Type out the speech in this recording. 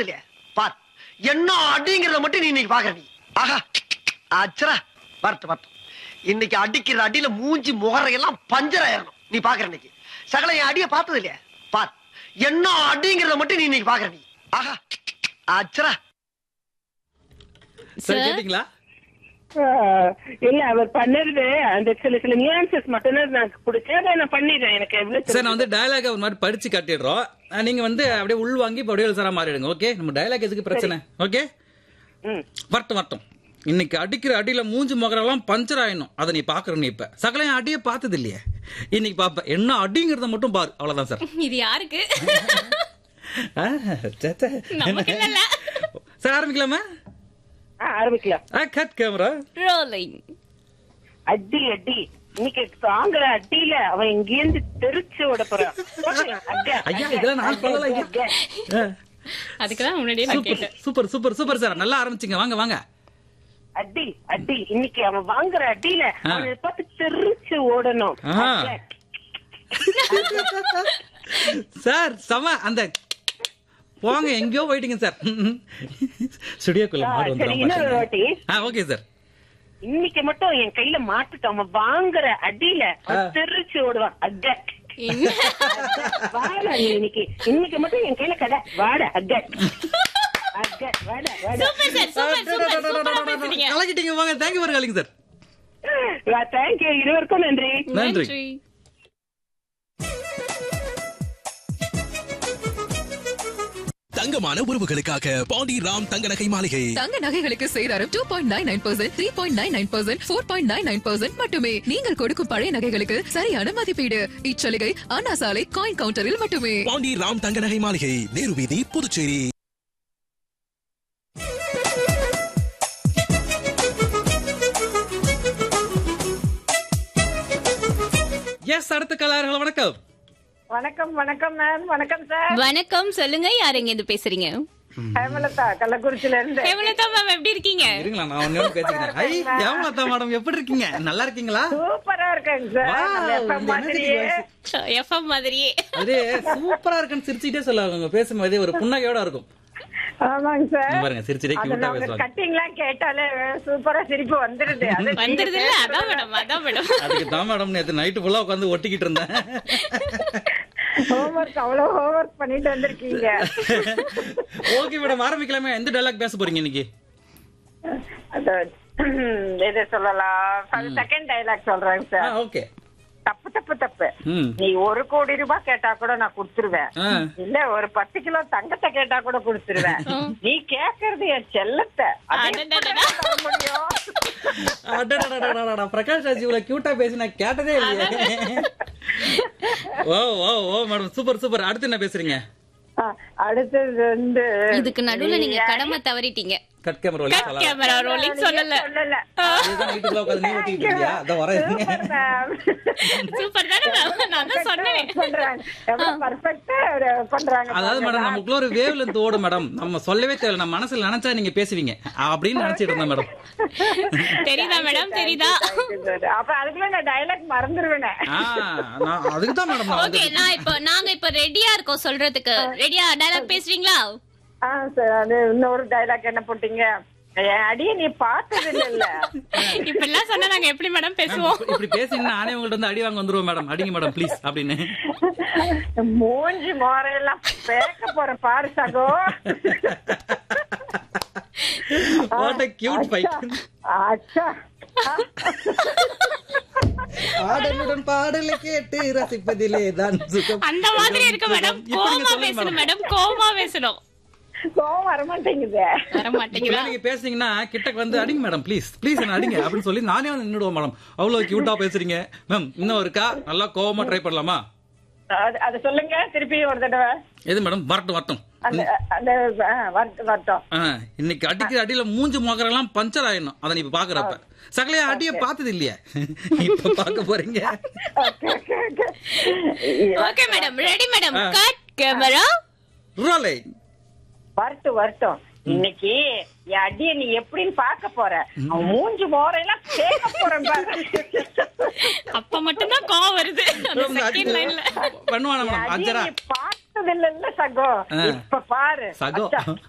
பார்த்தது இல்லையா பார் என்ன அடிங்கிறத மட்டும் நீ இன்னைக்கு பாக்குற நீ ஆஹா அச்சரா வரட்டும் வரட்டும் இன்னைக்கு அடிக்கிற அடியில மூஞ்சி முகரையெல்லாம் பஞ்சர் ஆயிரணும் நீ பாக்குற இன்னைக்கு சகல என் அடிய பார்த்தது இல்லையா பார் என்ன அடிங்கிறத மட்டும் நீ இன்னைக்கு பாக்குற நீ ஆஹா அச்சரா சரி Sir? கேட்டீங்களா ஆஹ் இல்ல அவர் பண்ணது அந்த சில சில நியூன்சஸ் மட்டும் தான் எனக்கு பிடிச்சி அதை நான் பண்ணிடுறேன் எனக்கு எவ்வளவு சார் நான் வந்து டயலாக் ஒரு மாதிரி படிச்சு காட்டிடுறோம் அஹ் நீங்க வந்து அப்படியே உள் வாங்கி இப்போ அப்படியே சாரா மாறிடுங்க ஓகே நம்ம டயலாக் எதுக்கு பிரச்சனை ஓகே ம். வரட்டும் வரட்டும் இன்னைக்கு அடிக்கிற அடியில மூஞ்சி முகரெல்லாம் பஞ்சர் ஆயிடணும் அதை நீ பாக்குற நீ இப்ப சகல என் அடியே பார்த்தது இல்லையே இன்னைக்கு பாப்ப என்ன அடிங்கிறத மட்டும் பாரு அவ்வளவுதான் சார் இது யாருக்கு ஆஹ், சே, சே. நமக்கு இல்ல சார் ஆரம்பிக்கலாமா ஆ, ஆரம்பிக்கலாம் கட் கேமரா ரோலிங் அடி அடி இன்னைக்கு தாங்குற அடியில அவன் இங்கேருந்து தெரிச்சு விட போறான் அங்க, ஐயா அங்க, இதெல்லாம் நான் அங்க, சொல்லல ஐயா அங்க. அதுக்குதான் முன்னாடியே நான் சூப்பர் கேட்டேன் சூப்பர் சூப்பர் சூப்பர் சார் நல்லா ஆரம்பிச்சிங்க வாங்க வாங்க அடி அடி இன்னைக்கு அவன் வாங்குற அடியில ஆ. அவனை பார்த்து தெரிச்சு ஓடணும் ஆ. அங்க. சார் செம அந்த போங்க எங்கேயோ போயிட்டீங்க சார் ஸ்டுடியோக்குள்ள ஆ, மாடு சரி இன்னொரு வந்துடும் வாட்டி ஆ ஓகே சார் இன்னைக்கு மட்டும் என் கையில மாட்டுட்டு அவன் வாங்குற அடியில அவன் ஆ. தெரிச்சு ஓடுவான் அங்க என்ன வாடா நீ இன்னைக்கு இன்னைக்கு மட்டும் என் கையில கடை வாட அங்க அங்க வாட வாட சூப்பர் சார் சூப்பர் சூப்பர் சூப்பரா பேசுறீங்க கலக்கிட்டீங்க வாங்க thank you for calling sir thank you இருவருக்கும் நன்றி நன்றி நன்றி தங்கமான உறவுகளுக்காக பாண்டி ராம் தங்க நகை மாளிகை தங்க நகைகளுக்கு சேதாரம் two point nine nine percent three point nine nine percent four point nine nine percent மட்டுமே நீங்கள் கொடுக்கும் பழைய நகைகளுக்கு சரியான மதிப்பீடு இச்சலுகை அண்ணா சாலை காயின் கவுண்டரில் மட்டுமே பாண்டி ராம் தங்க நகை மாளிகை நேரு வீதி புதுச்சேரி எஸ் அடுத்த கலார்கள் வணக்கம் வணக்கம் வணக்கம் மேம் வணக்கம் சார் வணக்கம் சொல்லுங்க யார் எங்க இருந்து பேசுறீங்க ஹேமலதா கள்ளக்குறிச்சில இருந்து ஹேமலதா மேம் எப்படி இருக்கீங்க இருங்களா நான் ஒண்ணு ஒண்ணு பேசிக்கிறேன் ஐ ஏமலதா மேடம் எப்படி இருக்கீங்க நல்லா இருக்கீங்களா சூப்பரா இருக்கேங்க சார் Wow, நம்ம FM இந்த மாதிரியே energetic voice. எஃப்எம் மாதிரியே அது சூப்பரா இருக்குன்னு சிரிச்சுட்டே சொல்லுவாங்க அவங்க பேசும்போதே ஒரு புன்னகையோட இருக்கும் ஆமாங்க சார் இங்க பாருங்க சிரிச்சுட்டே அது கியூட்டா நம்ம பேசுவாங்க கட்டிங் எல்லாம் கேட்டாலே சூப்பரா சிரிப்பு வந்துருது அது வந்துருது இல்ல அதான் மேடம் அதான் மேடம் அதுக்கு தான் மேடம் நேத்து நைட்டு ஃபுல்லா உட்காந்து ஒட்டிக்கிட்டு இருந்தேன் ஹோம்ஒர்க் அவ்வளவு ஹோம்ஒர்க் பண்ணிட்டு வந்திருக்கீங்க ஓகே மேடம் ஆரம்பிக்கலாமே எந்த டைலாக் பேச போறீங்க இன்னைக்கு அது எது சொல்லலாம் செகண்ட் டைலாக் சொல்றேங்க சார் ஓகே தப்பு தப்பு தப்பு ம் நீ ஒரு கோடி ரூபாய் கேட்டா கூட நான் கொடுத்துருவேன் ஆ. இல்ல ஒரு பத்து கிலோ தங்கத்தை கேட்டா கூட கொடுத்துருவேன் நீ கேக்குறது என் செல்லத்தை அது எப்படி அடடடடா. தர முடியும் அடடடடடடடா, பிரகாஷ் ராஜ் இவ்வளவு கியூட்டா பேசி நான் கேட்டதே இல்லையே ஓ ஓ ஓ மேடம் சூப்பர் சூப்பர் அடுத்து என்ன பேசுறீங்க ஆ, அடுத்தது வந்து இதுக்கு நடுவுல நீங்க கடமை தவறிட்டீங்க cut camera cut camera rolling சொல்லல சொல்லல நைட்டுக்குள்ள உட்காந்து நீ ஒட்டிக்கிட்டு இருக்கியா அதான் வரேன் Super, ma'am. சூப்பர் தானே மேம் நான் தான் சொன்னேன் பண்றாங்க எவ்வளவு perfect ஆ பண்றாங்க அதாவது மேடம் நமக்குள்ள ஒரு வேவ் லென்த் ஓடும் மேடம் நம்ம சொல்லவே தேவையில்ல நம்ம மனசுல நினைச்சா நீங்க பேசுவீங்க அப்படின்னு நினைச்சிட்டு இருந்தேன் மேடம் தெரியுதா மேடம் தெரியுதா அப்ப அதுக்குள்ள நான் டைலாக் மறந்துருவேனே ஆ நான் அதுக்கு தான் மேடம் நான் ஓகே வந்து நான் இப்போ நாங்க இப்போ ரெடியா இருக்கோம் சொல்றதுக்கு ரெடியா டயலாக் பேசுறீங்களா ஆ சரி அது இன்னொரு டைலாக் என்ன போட்டீங்க என் அடிய நீ பார்த்தது இல்ல இப்ப எல்லாம் சொன்னா நாங்க எப்படி மேடம் பேசுவோம் இப்ப- இப்படி பேசினா நானே உங்கள்ட்ட வந்து அடி வாங்க வந்துருவோம் மேடம் அடிங்க மேடம் ப்ளீஸ் அப்படின்னு மூஞ்சி மோரையெல்லாம் பேக்க போற பாரு சகோ வாட் a cute fight அச்சா ஆடலுடன் பாடலை கேட்டு ரசிப்பதிலே தான் சுகம் அந்த மாதிரி இருக்கு மேடம் இப்ப நீங்க கோமா சொல்லுங்க பேசணும் மேடம் மேடம் கோமா பேசணும் கோவம் வரமாட்டேங்குது வர மாட்டேங்குதா இப்படிலாம் நீங்க பேசுனீங்கன்னா கிட்டக்கு வந்து அடிங்க மேடம் ப்ளீஸ் ப்ளீஸ் என்ன அடிங்க அப்படின்னு சொல்லி நானே வந்து நின்னுடுவோம் மேடம் அவ்வளவு கியூட்டா பேசுறீங்க மேம் இன்னும் இருக்கா நல்லா கோவமா ட்ரை பண்ணலாமா அது அது சொல்லுங்க திருப்பி ஒரு தடவை எது மேடம் வரட்டும் வரட்டும் அந்த அந்த ஆ, வரட்டும் வரட்டும் ஆ, இன்னைக்கு அடிக்கிற அடியில மூஞ்சி முகரெல்லாம் பஞ்சர் ஆயிடணும் அதை நீ இப்ப பாக்குறப்ப சகலையா அடிய பார்த்தது இல்லையா இப்ப பார்க்க போறீங்க okay okay okay okay madam ready madam cut camera ரோலை வரட்டும் வரட்டும் இன்னைக்கு என் அடிய நீ எப்படின்னு பார்க்க போற அவன் மூஞ்சி மோரையெல்லாம் கேட்க போறேன் பாரு அப்ப மட்டும் தான் கோவம் வருது அந்த செகண்ட் லைன்ல பண்ணுவானா என் மேடம் அடிய அஜரா நீ பார்த்தது இல்ல சகோ ஆ. இப்ப பாரு சகோ. அச்சா,